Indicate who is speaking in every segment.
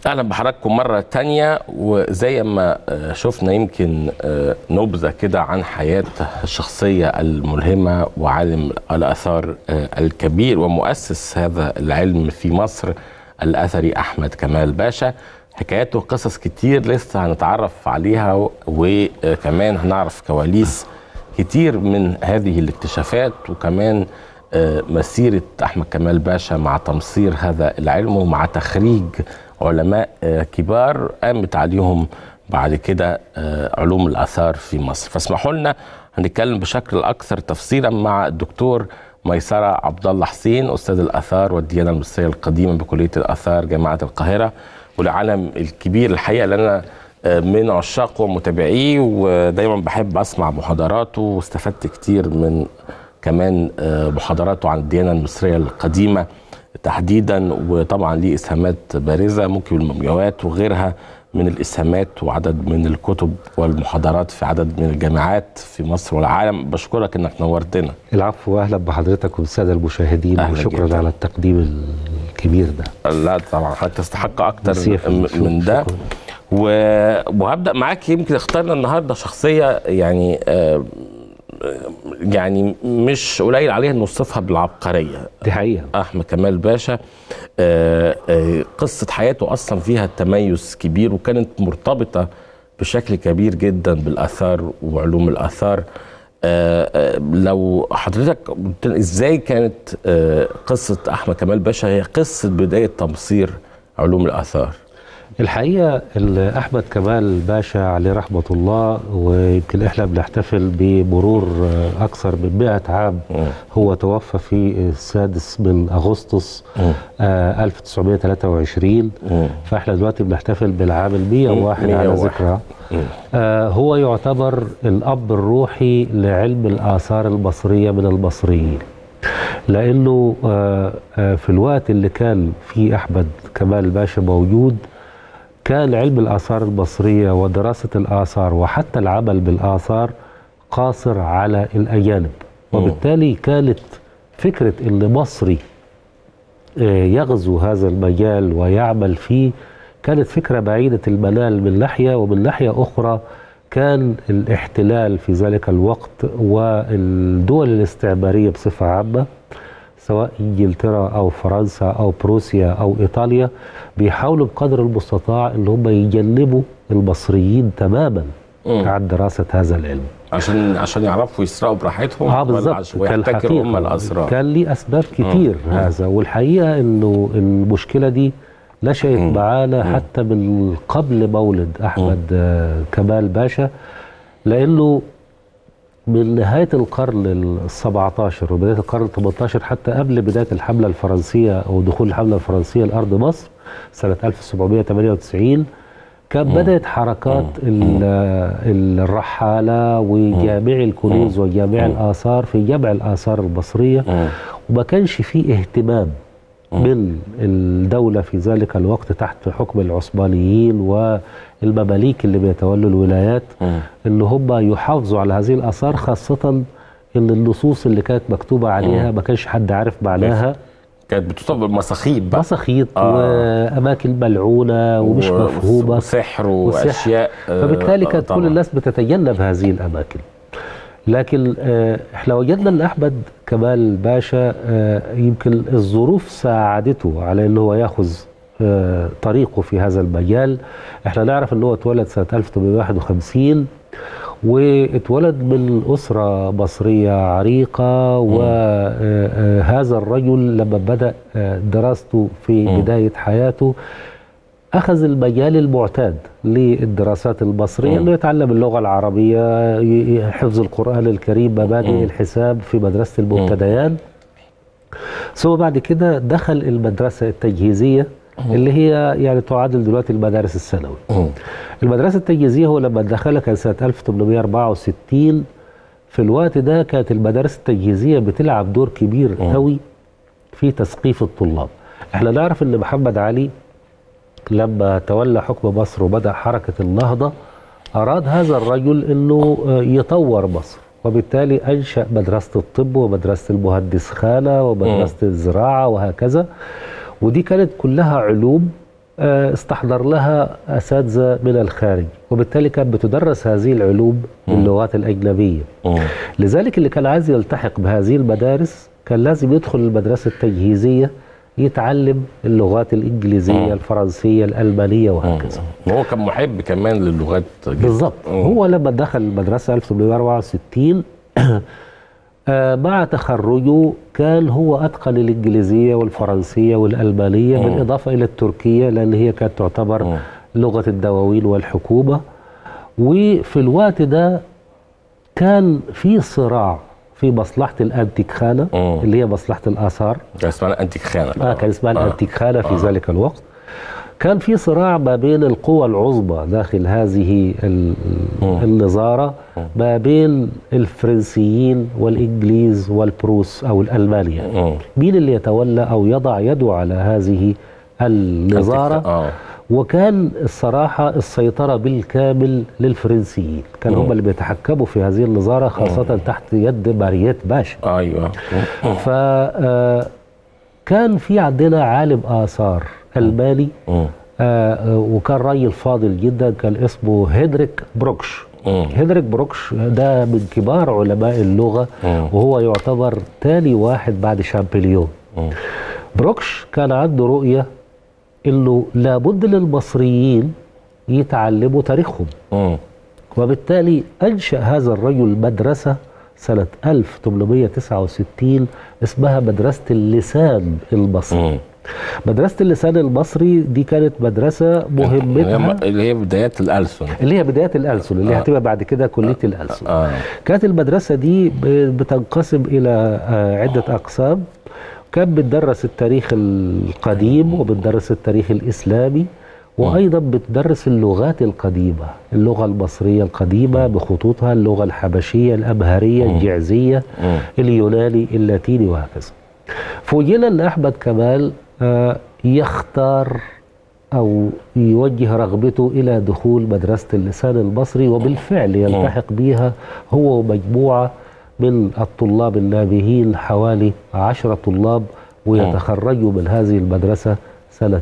Speaker 1: اهلا بحضراتكم مره تانية وزي ما آه، شفنا يمكن آه، نبذه كده عن حياه الشخصيه الملهمه وعالم الاثار آه، الكبير ومؤسس هذا العلم في مصر الاثري احمد كمال باشا حكاياته قصص كتير لسه هنتعرف عليها وكمان هنعرف كواليس كتير من هذه الاكتشافات وكمان آه، مسيرة أحمد كمال باشا مع تمصير هذا العلم ومع تخريج علماء آه، كبار قامت عليهم بعد كده آه، علوم الآثار في مصر فاسمحوا لنا هنتكلم بشكل أكثر تفصيلا مع الدكتور ميسرة عبد الله حسين أستاذ الآثار والديانة المصرية القديمة بكلية الآثار جامعة القاهرة والعالم الكبير الحقيقة اللي أنا من عشاقه ومتابعيه ودايما بحب اسمع محاضراته واستفدت كتير من كمان آه، محاضراته عن الديانه المصريه القديمه تحديدا وطبعا ليه اسهامات بارزه ممكن المومياوات وغيرها من الاسهامات وعدد من الكتب والمحاضرات في عدد من الجامعات في مصر والعالم بشكرك انك نورتنا
Speaker 2: العفو واهلا بحضرتك والساده المشاهدين
Speaker 1: أهلا
Speaker 2: وشكرا
Speaker 1: جداً.
Speaker 2: على التقديم الكبير ده
Speaker 1: لا طبعا حضرتك تستحق اكتر
Speaker 2: ميرسي يا
Speaker 1: م-
Speaker 2: فندم.
Speaker 1: من ده
Speaker 2: شكراً.
Speaker 1: و- وهبدا معاك يمكن اخترنا النهارده شخصيه يعني آه، يعني مش قليل عليها ان نوصفها بالعبقريه
Speaker 2: دي حقيقه
Speaker 1: احمد كمال باشا آه، آه، قصه حياته اصلا فيها تميز كبير وكانت مرتبطه بشكل كبير جدا بالاثار وعلوم الاثار آه، آه، لو حضرتك قلت لنا ازاي كانت آه، قصه احمد كمال باشا هي قصه بدايه تمصير علوم الاثار
Speaker 2: الحقيقه ال- احمد كمال باشا عليه رحمه الله ويمكن احنا بنحتفل بمرور آه، اكثر من 100 عام هو توفى في السادس من اغسطس آه 1923
Speaker 1: مم.
Speaker 2: فاحنا دلوقتي بنحتفل بالعام ال 101 على
Speaker 1: 101.
Speaker 2: ذكرى آه هو يعتبر الاب الروحي لعلم الاثار المصريه من المصريين لانه آه آه في الوقت اللي كان فيه احمد كمال باشا موجود كان علم الاثار المصريه ودراسه الاثار وحتى العمل بالاثار قاصر على الاجانب وبالتالي كانت فكره ان مصري آه، يغزو هذا المجال ويعمل فيه كانت فكرة بعيدة المنال من ناحية ومن ناحية أخرى كان الاحتلال في ذلك الوقت والدول الاستعمارية بصفة عامة سواء انجلترا او فرنسا او بروسيا او ايطاليا بيحاولوا بقدر المستطاع ان هم يجنبوا المصريين تماما
Speaker 1: مم.
Speaker 2: عن دراسه هذا العلم.
Speaker 1: عشان عشان يعرفوا يسرقوا براحتهم
Speaker 2: اه
Speaker 1: ولا
Speaker 2: بالظبط
Speaker 1: عشان- ويحتكروا هم الاسرار
Speaker 2: كان ليه اسباب كتير هذا والحقيقه انه المشكله دي نشأت معانا حتى من قبل مولد احمد آه، كمال باشا لانه من نهايه القرن ال 17 وبدايه القرن ال 18 حتى قبل بدايه الحمله الفرنسيه او دخول الحمله الفرنسيه لارض مصر سنه 1798 كان بدات حركات ال- الرحاله وجامعي الكنوز وجامعي الاثار في جمع الاثار المصريه
Speaker 1: مم.
Speaker 2: وما كانش فيه اهتمام من الدولة في ذلك الوقت تحت حكم العثمانيين والمماليك اللي بيتولوا الولايات
Speaker 1: مم.
Speaker 2: ان هم يحافظوا على هذه الاثار خاصة ان النصوص اللي كانت مكتوبة عليها ما كانش حد عارف معناها
Speaker 1: كانت بتطلب بالمساخيط بقى
Speaker 2: مساخيط
Speaker 1: آه.
Speaker 2: واماكن ملعونة ومش
Speaker 1: و-
Speaker 2: مفهومة
Speaker 1: وسحر
Speaker 2: وسحر.
Speaker 1: واشياء آه،
Speaker 2: فبالتالي
Speaker 1: آه،
Speaker 2: كانت كل
Speaker 1: طبعاً.
Speaker 2: الناس بتتجنب هذه الاماكن لكن آه، احنا وجدنا ان احمد كمال باشا آه، يمكن الظروف ساعدته على ان هو ياخذ آه، طريقه في هذا المجال احنا نعرف ان هو اتولد سنه 1851 واتولد من أسرة مصرية عريقة وهذا الرجل لما بدأ آه، دراسته في بداية حياته أخذ المجال المعتاد للدراسات المصرية أنه يتعلم اللغة العربية ي- ي- حفظ القرآن الكريم مبادئ الحساب في مدرسة المبتديان ثم بعد كده دخل المدرسة التجهيزية اللي هي يعني تعادل دلوقتي المدارس الثانوي
Speaker 1: مم.
Speaker 2: المدرسة التجهيزية هو لما دخلها كان سنة 1864 في الوقت ده كانت المدارس التجهيزية بتلعب دور كبير قوي في تثقيف الطلاب احنا نعرف ان محمد علي لما تولى حكم مصر وبدأ حركة النهضة أراد هذا الرجل أنه آه، يطور مصر وبالتالي أنشأ مدرسة الطب ومدرسة المهندس خانة ومدرسة الزراعة وهكذا ودي كانت كلها علوم آه، استحضر لها اساتذه من الخارج وبالتالي كانت بتدرس هذه العلوم باللغات الاجنبيه
Speaker 1: مم.
Speaker 2: لذلك اللي كان عايز يلتحق بهذه المدارس كان لازم يدخل المدرسه التجهيزيه يتعلم اللغات الانجليزيه الفرنسيه الالمانيه وهكذا
Speaker 1: هو كان محب كمان للغات جدا.
Speaker 2: بالظبط
Speaker 1: مم.
Speaker 2: هو لما دخل المدرسه 1864 آه، مع تخرجه كان هو اتقن الانجليزيه والفرنسيه والالمانيه بالاضافه الى التركيه لان هي كانت تعتبر
Speaker 1: مم.
Speaker 2: لغه الدواوين والحكومه وفي الوقت ده كان في صراع في مصلحه الانتيك خانه
Speaker 1: مم.
Speaker 2: اللي هي مصلحه الاثار
Speaker 1: كان اسمها انتيك خانه
Speaker 2: اه كان اسمها
Speaker 1: آه.
Speaker 2: الانتيك خانه في
Speaker 1: آه.
Speaker 2: ذلك الوقت كان في صراع ما بين القوى العظمى داخل هذه ال-
Speaker 1: مم.
Speaker 2: النظاره ما بين الفرنسيين والانجليز والبروس او الالمانيا
Speaker 1: مم.
Speaker 2: مين اللي يتولى او يضع يده على هذه النظاره
Speaker 1: اه
Speaker 2: وكان الصراحه السيطره بالكامل للفرنسيين كان هم اللي بيتحكموا في هذه النظاره خاصه تحت يد مارييت باشا
Speaker 1: ايوه
Speaker 2: فكان في عندنا عالم آثار ألماني
Speaker 1: مم.
Speaker 2: آه، آه، وكان راجل فاضل جدا كان اسمه هيدريك بروكش
Speaker 1: مم.
Speaker 2: هيدريك بروكش ده من كبار علماء اللغة
Speaker 1: مم.
Speaker 2: وهو يعتبر تاني واحد بعد شامبليون
Speaker 1: مم.
Speaker 2: بروكش كان عنده رؤية انه لابد للمصريين يتعلموا تاريخهم
Speaker 1: مم.
Speaker 2: وبالتالي أنشأ هذا الرجل مدرسة سنة 1869 اسمها مدرسة اللسان المصري
Speaker 1: مم.
Speaker 2: مدرسة اللسان المصري دي كانت مدرسة مهمتها
Speaker 1: اللي هي بدايات الألسن
Speaker 2: اللي هي بداية الألسن اللي
Speaker 1: آه.
Speaker 2: هتبقى بعد كده كلية الألسن
Speaker 1: اه
Speaker 2: كانت المدرسة دي ب- بتنقسم إلى آه، عدة أقسام كان بتدرس التاريخ القديم وبتدرس التاريخ الإسلامي وأيضا بتدرس اللغات القديمة اللغة المصرية القديمة بخطوطها اللغة الحبشية الأمهرية الجعزية
Speaker 1: مم.
Speaker 2: اليوناني اللاتيني وهكذا فوجئنا أن أحمد كمال آه، يختار أو يوجه رغبته إلى دخول مدرسة اللسان المصري وبالفعل يلتحق بها هو ومجموعة من الطلاب النابهين حوالي عشرة طلاب ويتخرجوا من هذه المدرسة سنة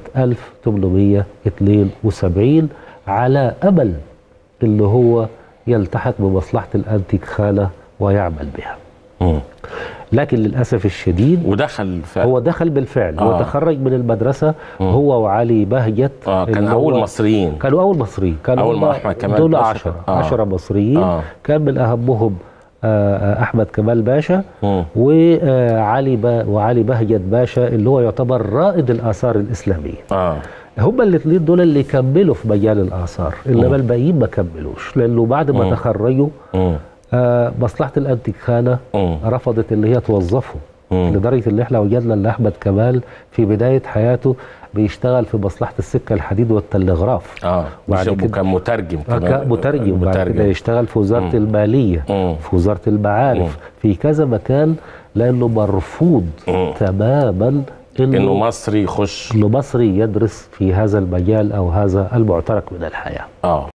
Speaker 2: 1872 على أمل اللي هو يلتحق بمصلحة الأنتيك خانة ويعمل بها
Speaker 1: مم.
Speaker 2: لكن للأسف الشديد
Speaker 1: ودخل فعلا
Speaker 2: هو دخل بالفعل
Speaker 1: آه.
Speaker 2: وتخرج من المدرسة هو وعلي بهجت
Speaker 1: اه كان
Speaker 2: اللي
Speaker 1: اول
Speaker 2: هو-
Speaker 1: مصريين
Speaker 2: كانوا أول مصريين كانوا
Speaker 1: أول ما
Speaker 2: هم
Speaker 1: أحمد كمال
Speaker 2: دول
Speaker 1: باشا.
Speaker 2: عشرة
Speaker 1: آه.
Speaker 2: عشرة مصريين
Speaker 1: آه.
Speaker 2: كان من أهمهم آه، آه، أحمد كمال باشا
Speaker 1: مم.
Speaker 2: وعلي با وعلي بهجت باشا اللي هو يعتبر رائد الآثار الإسلامية
Speaker 1: اه
Speaker 2: هما الاثنين دول اللي كملوا في مجال الآثار إنما الباقيين ما كملوش لأنه بعد ما
Speaker 1: مم.
Speaker 2: تخرجوا
Speaker 1: مم.
Speaker 2: آه، مصلحة الأنتيك خانة
Speaker 1: مم.
Speaker 2: رفضت اللي هي توظفه
Speaker 1: مم.
Speaker 2: لدرجه ان احنا وجدنا ان احمد كمال في بدايه حياته بيشتغل في مصلحه السكه الحديد والتلغراف
Speaker 1: اه
Speaker 2: وبعد
Speaker 1: مش-
Speaker 2: كده-
Speaker 1: وكان مترجم
Speaker 2: آه،
Speaker 1: كمان
Speaker 2: كان مترجم بعد كده يشتغل في وزاره
Speaker 1: مم.
Speaker 2: الماليه
Speaker 1: مم.
Speaker 2: في وزاره المعارف في كذا مكان لانه مرفوض
Speaker 1: مم.
Speaker 2: تماما
Speaker 1: انه
Speaker 2: انه
Speaker 1: مصري يخش
Speaker 2: انه مصري يدرس في هذا المجال او هذا المعترك من الحياه
Speaker 1: اه